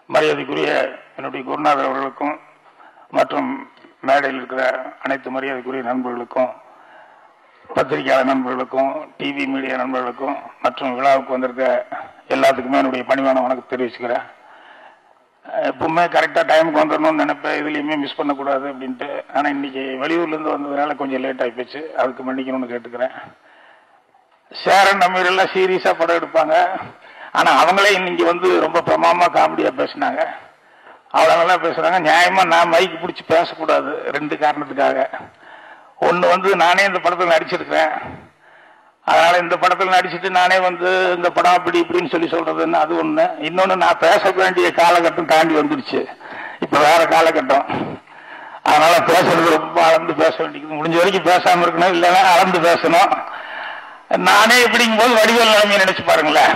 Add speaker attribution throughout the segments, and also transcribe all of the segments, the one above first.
Speaker 1: மரியாதைக்குரிய என்னுடைய குருநாதர் அவர்களுக்கும் மற்றும் மேடையில் இருக்கிற அனைத்து மரியாதைக்குரிய நண்பர்களுக்கும் பத்திரிகையாளர் நண்பர்களுக்கும் டிவி மீடியா நண்பர்களுக்கும் மற்றும் விழாவுக்கு வந்திருக்க எல்லாத்துக்குமே என்னுடைய பணிவான வணக்கம் தெரிவிச்சுக்கிறேன் எப்பவுமே கரெக்டாக டைமுக்கு வந்துடணும்னு நினைப்பேன் இதுலேயுமே மிஸ் பண்ணக்கூடாது அப்படின்ட்டு ஆனால் இன்னைக்கு வெளியூர்லேருந்து வந்ததுனால கொஞ்சம் லேட் ஆகி போச்சு அதுக்கு மன்னிக்கணும்னு கேட்டுக்கிறேன் சேரன் அமீர் எல்லாம் சீரியஸாக படம் எடுப்பாங்க ஆனால் அவங்களே இன்னைக்கு வந்து ரொம்ப பிரமாமா காமெடியாக பேசினாங்க அவ்வளோ நல்லா பேசுகிறாங்க நியாயமாக நான் மைக்கு பிடிச்சி பேசக்கூடாது ரெண்டு காரணத்துக்காக ஒன்று வந்து நானே இந்த படத்தில் நடிச்சிருக்கிறேன் அதனால இந்த படத்தில் நடிச்சுட்டு நானே வந்து இந்த படம் அப்படி இப்படின்னு சொல்லி சொல்றதுன்னு அது ஒண்ணு இன்னொன்னு நான் பேச வேண்டிய காலகட்டம் தாண்டி வந்துடுச்சு இப்ப வேற காலகட்டம் அதனால பேசுறது ரொம்ப அளந்து பேச வேண்டியது முடிஞ்ச வரைக்கும் பேசாம இருக்கணும் இல்லைன்னா அளந்து பேசணும் நானே இப்படிங்கும் போது வடிவேல் நிலைமையை நினைச்சு பாருங்களேன்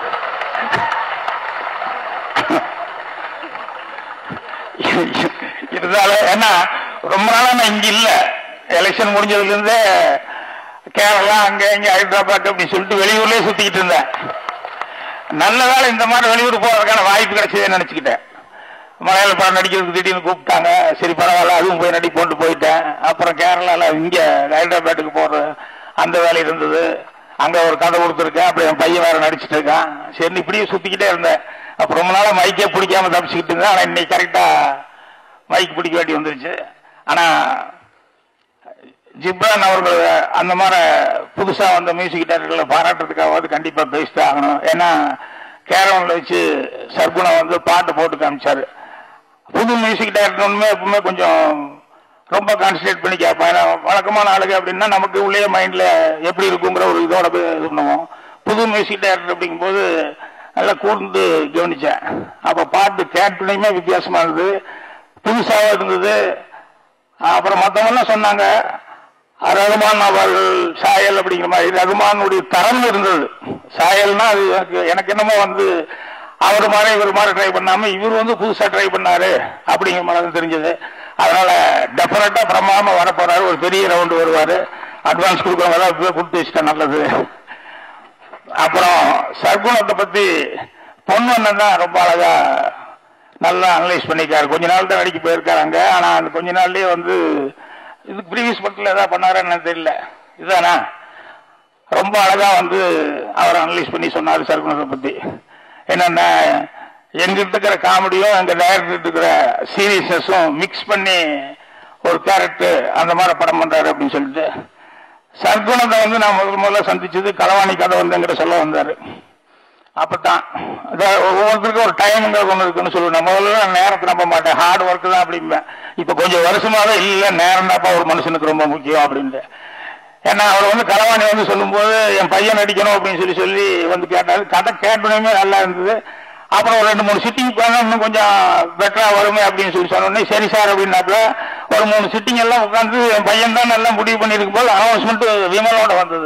Speaker 1: இருந்தாலும் ஏன்னா ரொம்ப நாளா நான் இங்க இல்ல எலெக்ஷன் முடிஞ்சதுல இருந்தே கேரளா அங்க இங்க ஹைதராபாத் அப்படி சொல்லிட்டு வெளியூர்லயே சுத்திக்கிட்டு இருந்தேன் நல்ல வேளை இந்த மாதிரி வெளியூர் போறதுக்கான வாய்ப்பு கிடைச்சதே நினைச்சுக்கிட்டேன் மலையாள படம் நடிக்கிறதுக்கு திடீர்னு கூப்பிட்டாங்க சரி பரவாயில்ல அதுவும் போய் நடி கொண்டு போயிட்டேன் அப்புறம் கேரளால இங்க ஹைதராபாத்துக்கு போற அந்த வேலை இருந்தது அங்க ஒரு கதை கொடுத்துருக்கேன் அப்படி என் பையன் வேற நடிச்சிட்டு இருக்கான் சரி இப்படியே சுத்திக்கிட்டே இருந்தேன் அப்ப ரொம்ப நாளா மைக்கே பிடிக்காம தப்பிச்சுக்கிட்டு இருந்தேன் ஆனா இன்னைக்கு கரெக்டா மைக் பிடிக்க வேண்டி வந்துருச்சு ஆனா ஜிப்ரான் அவர்கள் அந்த மாதிரி புதுசா வந்த மியூசிக் டைரக்டர்களை பாராட்டுறதுக்காவது கண்டிப்பா பேசிட்டு ஆகணும் ஏன்னா கேரவன்ல வச்சு சர்க்குணா வந்து பாட்டு போட்டு காமிச்சாரு புது மியூசிக் டைரக்டர் ஒண்ணுமே எப்பவுமே கொஞ்சம் ரொம்ப கான்சன்ட்ரேட் பண்ணி கேட்பேன் ஏன்னா வழக்கமான ஆளுங்க அப்படின்னா நமக்கு உள்ளே மைண்ட்ல எப்படி இருக்குங்கிற ஒரு இதோட போய் இது பண்ணுவோம் புது மியூசிக் டைரக்டர் அப்படிங்கும்போது நல்லா கூர்ந்து கவனிச்சேன் அப்ப பாட்டு கேட்டுனையுமே வித்தியாசமா இருந்தது புதுசாக இருந்தது அப்புறம் மற்றவங்கலாம் சொன்னாங்க ரகுமான் அவர்கள் சாயல் அப்படிங்கிற மாதிரி ரகுமானுடைய தரம் இருந்தது சாயல்னா அது எனக்கு எனக்கு என்னமோ வந்து அவர் மாதிரி இவர் மாதிரி ட்ரை பண்ணாம இவர் வந்து புதுசா ட்ரை பண்ணாரு அப்படிங்கிற மாதிரி தான் தெரிஞ்சது அதனால டெஃபினட்டா பிரமாம வர போறாரு ஒரு பெரிய ரவுண்டு வருவாரு அட்வான்ஸ் கொடுக்கறவங்க இப்பவே கொடுத்து வச்சுட்டா நல்லது அப்புறம் சர்க்குணத்தை பத்தி பொன்வண்ணன் தான் ரொம்ப அழகா நல்லா அனலைஸ் பண்ணிருக்காரு கொஞ்ச நாள் தான் நடிக்க போயிருக்காங்க ஆனா அந்த கொஞ்ச நாள்லயே வந்து இதுக்கு ப்ரீவியஸ் படத்துல ஏதாவது பண்ணாரான்னு தெரியல இதுதானா ரொம்ப அழகா வந்து அவர் அனலைஸ் பண்ணி சொன்னாரு சர்க்குணத்தை பத்தி என்னன்னா எங்கிட்ட இருக்கிற காமெடியும் எங்க டைரக்டர் இருக்கிற சீரியஸ்னஸும் மிக்ஸ் பண்ணி ஒரு கேரக்டர் அந்த மாதிரி படம் பண்றாரு அப்படின்னு சொல்லிட்டு சர்க்குணத்தை வந்து நான் முதல் முதல்ல சந்திச்சது களவாணி கதை வந்து என்கிட்ட சொல்ல வந்தாரு அப்பதான் அதான் ஒவ்வொருத்தருக்கும் ஒரு டைம்ங்கிறது ஒன்று இருக்குன்னு சொல்லுவேன் முதல்ல நான் நேரத்தை நம்ப மாட்டேன் ஹார்ட் ஒர்க் தான் அப்படிம்பேன் இப்ப கொஞ்சம் வருஷமாவே இல்ல நேரம் தான்ப்பா ஒரு மனுஷனுக்கு ரொம்ப முக்கியம் அப்படின்ட்டு ஏன்னா அவர் வந்து களவாணி வந்து சொல்லும்போது என் பையன் நடிக்கணும் அப்படின்னு சொல்லி சொல்லி வந்து கேட்டாரு கதை கேட்டோமே நல்லா இருந்தது அப்புறம் ஒரு ரெண்டு மூணு சிட்டிங் போனா இன்னும் கொஞ்சம் பெட்டரா வருமே அப்படின்னு சொல்லி சொன்னோடனே சரி சார் அப்படின்னாப்புல ஒரு மூணு சிட்டிங் எல்லாம் உட்காந்து என் பையன் தான் நல்லா முடிவு பண்ணிருக்கும் போது அனௌன்ஸ்மெண்ட் விமலோட வந்தது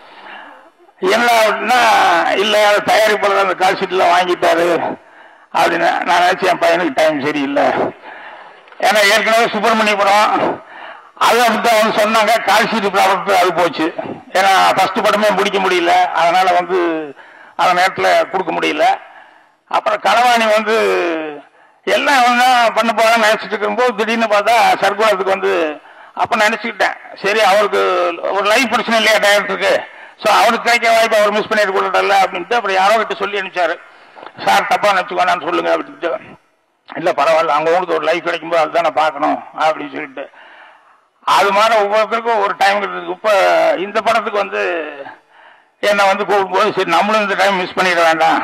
Speaker 1: என்ன அப்படின்னா இல்ல தயாரிப்பாளர் அந்த கால் ஷீட்ல வாங்கிட்டாரு அப்படின்னு நான் நினைச்சேன் என் பையனுக்கு டைம் சரியில்லை ஏன்னா ஏற்கனவே சுப்பிரமணியபுரம் அது அப்படித்தான் வந்து சொன்னாங்க கால் ஷீட் ப்ராடக்ட் அது போச்சு ஏன்னா ஃபர்ஸ்ட் படமே முடிக்க முடியல அதனால வந்து அந்த நேரத்தில் கொடுக்க முடியல அப்புறம் களவாணி வந்து எல்லாம் ஒன்றா பண்ண போறான்னு நினைச்சிட்டு இருக்கும்போது திடீர்னு பார்த்தா சர்க்குணத்துக்கு வந்து அப்ப நினைச்சுக்கிட்டேன் சரி அவருக்கு ஒரு லைஃப் பிரச்சனை இல்லையா டைரக்டருக்கு ஸோ அவருக்கு கிடைக்க வாய்ப்பு அவர் மிஸ் பண்ணிட்டு கொடுத்தல அப்படின்ட்டு அப்புறம் யாரோ கிட்ட சொல்லி அனுப்பிச்சாரு சார் தப்பா நினச்சிக்கோனான்னு சொல்லுங்க அப்படின்ட்டு இல்ல பரவாயில்ல அவங்க உங்களுக்கு ஒரு லைஃப் கிடைக்கும்போது அதுதான் நான் பார்க்கணும் அப்படின்னு சொல்லிட்டு அது மாதிரி ஒவ்வொருத்தருக்கும் ஒரு டைம் இருக்கு இப்ப இந்த படத்துக்கு வந்து என்ன வந்து கூப்பிடும்போது சரி நம்மளும் இந்த டைம் மிஸ் பண்ணிட வேண்டாம்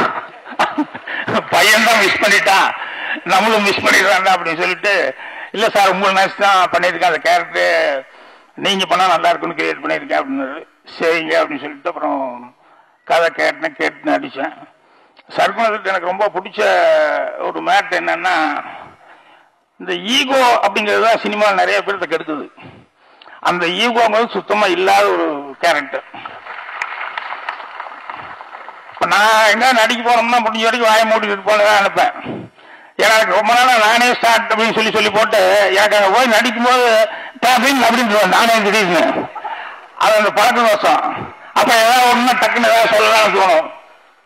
Speaker 1: பையன் தான் மிஸ் பண்ணிட்டான் நம்மளும் மிஸ் பண்ணிட வேண்டாம் அப்படின்னு சொல்லிட்டு இல்ல சார் உங்களை நினைச்சு தான் பண்ணியிருக்கேன் அந்த கேரக்டர் நீங்க பண்ணா நல்லா இருக்குன்னு கிரியேட் பண்ணியிருக்கேன் அப்படின்னு சரிங்க அப்படின்னு சொல்லிட்டு அப்புறம் கதை கேட்டேன் கேட்டு நடிச்சேன் சர்க்குணத்துக்கு எனக்கு ரொம்ப பிடிச்ச ஒரு மேட் என்னன்னா இந்த ஈகோ அப்படிங்கிறது தான் சினிமா நிறைய பேர்த்த கெடுக்குது அந்த ஈகோங்கிறது சுத்தமா இல்லாத ஒரு கேரக்டர் இப்ப நான் எங்க நடிக்க போனோம்னா முடிஞ்ச வரைக்கும் வாய மூடிட்டு போனதான் நினைப்பேன் ஏன்னா எனக்கு ரொம்ப நாளா நானே ஸ்டார்ட் அப்படின்னு சொல்லி சொல்லி போட்டு எனக்கு அங்க போய் நடிக்கும்போது அப்படின்னு அப்படின்னு நானே திடீர்னு அது அந்த பழக்க தோஷம் அப்ப ஏதாவது ஒண்ணு டக்குன்னு ஏதாவது சொல்லலாம்னு தோணும்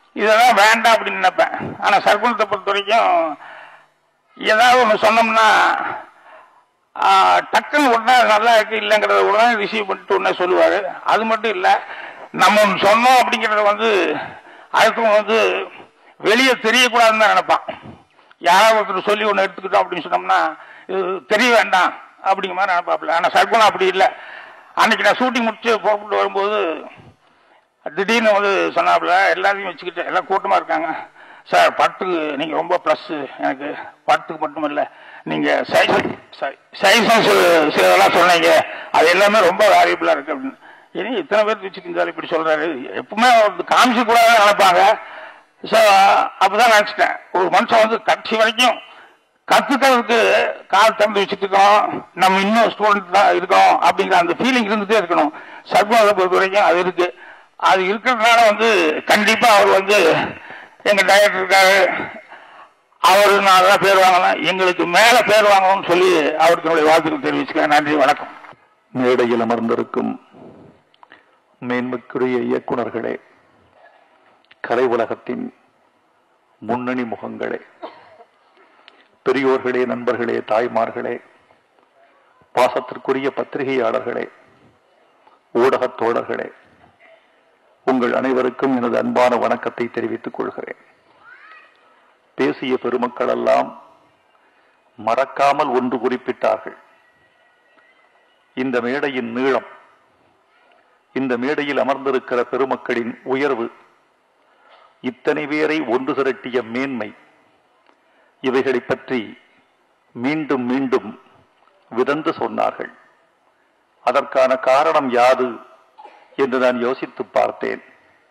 Speaker 1: இதெல்லாம் வேண்டாம் அப்படின்னு நினைப்பேன் ஆனா சர்க்குணத்தை பொறுத்த வரைக்கும் ஏதாவது ஒன்று சொன்னோம்னா ஆ, டக்குன்னு உடனே அது நல்லா இருக்கு இல்லைங்கிறத உடனே ரிசீவ் பண்ணிட்டு உடனே சொல்லுவாரு அது மட்டும் இல்லை நம்ம ஒண்ணு சொன்னோம் அப்படிங்கறத வந்து அடுத்தவங்க வந்து வெளியே தெரியக்கூடாதுன்னு தான் நினைப்பான் யாராவது ஒருத்தர் சொல்லி ஒன்று எடுத்துக்கிட்டோம் அப்படின்னு சொன்னோம்னா இது தெரிய வேண்டாம் அப்படிங்கிற மாதிரி நினைப்பாப்புல ஆனால் சர்க்குணம் அப்படி இல்லை அன்னைக்கு நான் ஷூட்டிங் முடிச்சு புறப்பட்டு வரும்போது திடீர்னு வந்து சொன்னாப்புல எல்லாத்தையும் வச்சுக்கிட்டு எல்லாம் கூட்டமா இருக்காங்க சார் பட்டுக்கு நீங்க ரொம்ப ப்ளஸ் எனக்கு பட்டுக்கு மட்டும் இல்ல நீங்க சைசன் சிலதெல்லாம் சொன்னீங்க அது எல்லாமே ரொம்ப வேல்யூபிளா இருக்கு அப்படின்னு இனி இத்தனை பேர் வச்சுட்டு இருந்தாலும் இப்படி சொல்றாரு எப்பவுமே அவர் காமிச்சு கூடாதுன்னு நினைப்பாங்க ஸோ அப்பதான் நினைச்சிட்டேன் ஒரு மனுஷன் வந்து கட்சி வரைக்கும் கத்துக்கிறதுக்கு கால் திறந்து வச்சுட்டு இருக்கோம் நம்ம இன்னும் ஸ்டூடெண்ட் தான் இருக்கோம் அப்படிங்கிற அந்த ஃபீலிங் இருந்துட்டே இருக்கணும் சர்க்குணத்தை பொறுத்த வரைக்கும் அது இருக்கு அது இருக்கிறதுனால வந்து கண்டிப்பா அவர் வந்து எங்க டைரக்டர் இருக்காரு அவரு நான் தான் பேர் வாங்கலாம் எங்களுக்கு மேல பேர் வாங்கணும்னு சொல்லி அவருக்கு என்னுடைய வாழ்த்துக்கள் தெரிவிச்சுக்கிறேன் நன்றி வணக்கம்
Speaker 2: மேடையில் அமர்ந்திருக்கும் மேன்மைக்குரிய இயக்குனர்களே கலை உலகத்தின் முன்னணி முகங்களே பெரியோர்களே நண்பர்களே தாய்மார்களே பாசத்திற்குரிய பத்திரிகையாளர்களே ஊடகத் தோழர்களே உங்கள் அனைவருக்கும் எனது அன்பான வணக்கத்தை தெரிவித்துக் கொள்கிறேன் பேசிய பெருமக்களெல்லாம் மறக்காமல் ஒன்று குறிப்பிட்டார்கள் இந்த மேடையின் நீளம் இந்த மேடையில் அமர்ந்திருக்கிற பெருமக்களின் உயர்வு இத்தனை பேரை ஒன்று திரட்டிய மேன்மை இவைகளைப் பற்றி மீண்டும் மீண்டும் விதந்து சொன்னார்கள் அதற்கான காரணம் யாது என்று நான் யோசித்து பார்த்தேன்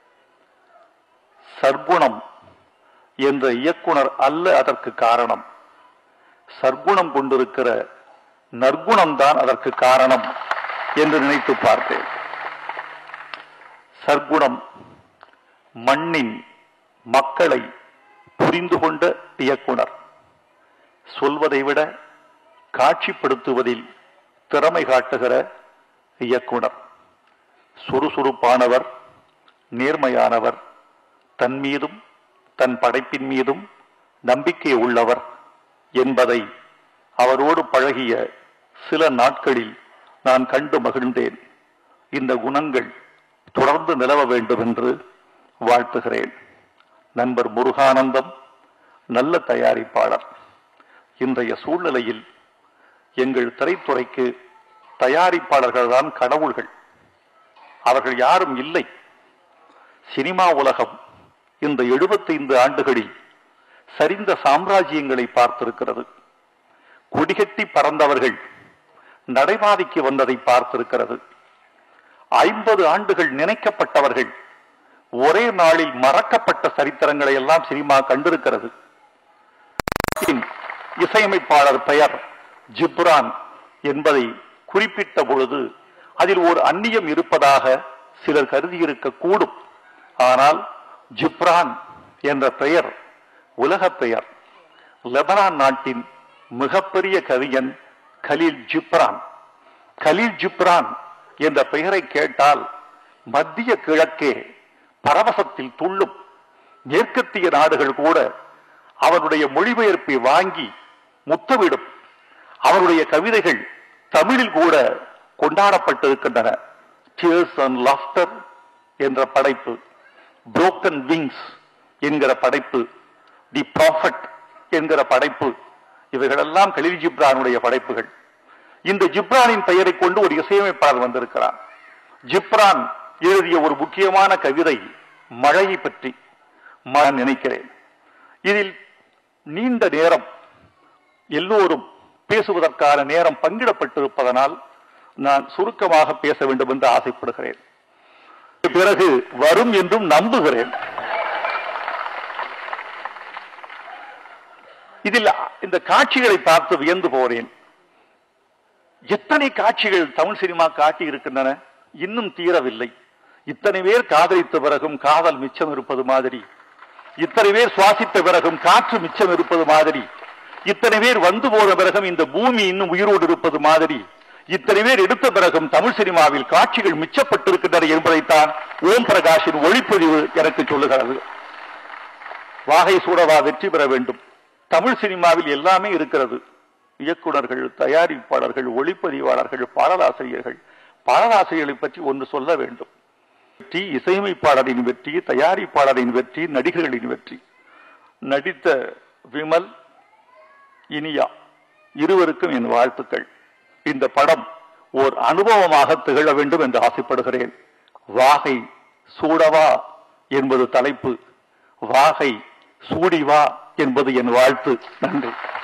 Speaker 2: சர்க்குணம் என்ற இயக்குனர் அல்ல அதற்கு காரணம் சர்க்குணம் கொண்டிருக்கிற நற்குணம்தான் அதற்கு காரணம் என்று நினைத்து பார்த்தேன் சர்க்குணம் மண்ணின் மக்களை புரிந்து கொண்ட இயக்குனர் சொல்வதை விட காட்சிப்படுத்துவதில் திறமை காட்டுகிற இயக்குனர் சுறுசுறுப்பானவர் நேர்மையானவர் தன் மீதும் தன் படைப்பின் மீதும் நம்பிக்கை உள்ளவர் என்பதை அவரோடு பழகிய சில நாட்களில் நான் கண்டு மகிழ்ந்தேன் இந்த குணங்கள் தொடர்ந்து நிலவ வேண்டும் என்று வாழ்த்துகிறேன் நண்பர் முருகானந்தம் நல்ல தயாரிப்பாளர் இன்றைய சூழ்நிலையில் எங்கள் திரைத்துறைக்கு தயாரிப்பாளர்கள் தான் கடவுள்கள் அவர்கள் யாரும் இல்லை சினிமா உலகம் இந்த 75 ஆண்டுகளில் சரிந்த சாம்ராஜ்யங்களை பார்த்திருக்கிறது கொடிகட்டி பறந்தவர்கள் நடைபாதைக்கு வந்ததை பார்த்திருக்கிறது ஐம்பது ஆண்டுகள் நினைக்கப்பட்டவர்கள் ஒரே நாளில் மறக்கப்பட்ட சரித்திரங்களை எல்லாம் சினிமா கண்டிருக்கிறது இசையமைப்பாளர் பெயர் ஜிப்ரான் என்பதை குறிப்பிட்ட பொழுது அதில் ஒரு அந்நியம் இருப்பதாக சிலர் கருதியிருக்க கூடும் ஆனால் ஜிப்ரான் என்ற பெயர் உலக பெயர் லெபனான் நாட்டின் மிகப்பெரிய கவிஞன் கலீல் ஜிப்ரான் கலீல் ஜிப்ரான் என்ற பெயரை கேட்டால் மத்திய கிழக்கே பரவசத்தில் துள்ளும் மேற்கத்திய நாடுகள் கூட அவனுடைய மொழிபெயர்ப்பை வாங்கி முத்தமிடும் அவருடைய கவிதைகள் தமிழில் கூட கொண்டாடப்பட்டிருக்கின்றன Tears and Laughter என்ற படைப்பு Broken Wings என்கிற படைப்பு தி ப்ராஃபட் என்கிற படைப்பு இவைகளெல்லாம் கலீல் ஜிப்ரானுடைய படைப்புகள் இந்த ஜிப்ரானின் பெயரை கொண்டு ஒரு இசையமைப்பாளர் வந்திருக்கிறார் ஜிப்ரான் எழுதிய ஒரு முக்கியமான கவிதை மழையை பற்றி நான் நினைக்கிறேன் இதில் நீண்ட நேரம் எல்லோரும் பேசுவதற்கான நேரம் பங்கிடப்பட்டிருப்பதனால் நான் சுருக்கமாக பேச வேண்டும் என்று ஆசைப்படுகிறேன் பிறகு வரும் என்றும் நம்புகிறேன் இதில் இந்த காட்சிகளை பார்த்து வியந்து போறேன் எத்தனை காட்சிகள் தமிழ் சினிமா காட்டி இருக்கின்றன இன்னும் தீரவில்லை இத்தனை பேர் காதலித்த பிறகும் காதல் மிச்சம் இருப்பது மாதிரி இத்தனை பேர் சுவாசித்த பிறகும் காற்று மிச்சம் இருப்பது மாதிரி இத்தனை பேர் வந்து போன பிறகும் இந்த பூமி இன்னும் உயிரோடு இருப்பது மாதிரி இத்தனை பேர் எடுத்த பிறகும் தமிழ் சினிமாவில் காட்சிகள் மிச்சப்பட்டிருக்கின்றன என்பதைத்தான் ஓம் பிரகாஷின் ஒளிப்பதிவு எனக்கு சொல்லுகிறது வாகை சூடவா வெற்றி பெற வேண்டும் தமிழ் சினிமாவில் எல்லாமே இருக்கிறது இயக்குனர்கள் தயாரிப்பாளர்கள் ஒளிப்பதிவாளர்கள் பாடலாசிரியர்கள் பாடலாசிரியர்களை பற்றி ஒன்று சொல்ல வேண்டும் வெற்றி இசையமைப்பாளரின் வெற்றி தயாரிப்பாளரின் வெற்றி நடிகர்களின் வெற்றி நடித்த விமல் இனியா இருவருக்கும் என் வாழ்த்துக்கள் இந்த படம் ஓர் அனுபவமாக திகழ வேண்டும் என்று ஆசைப்படுகிறேன் வாகை சூடவா என்பது தலைப்பு வாகை சூடிவா என்பது என் வாழ்த்து நன்றி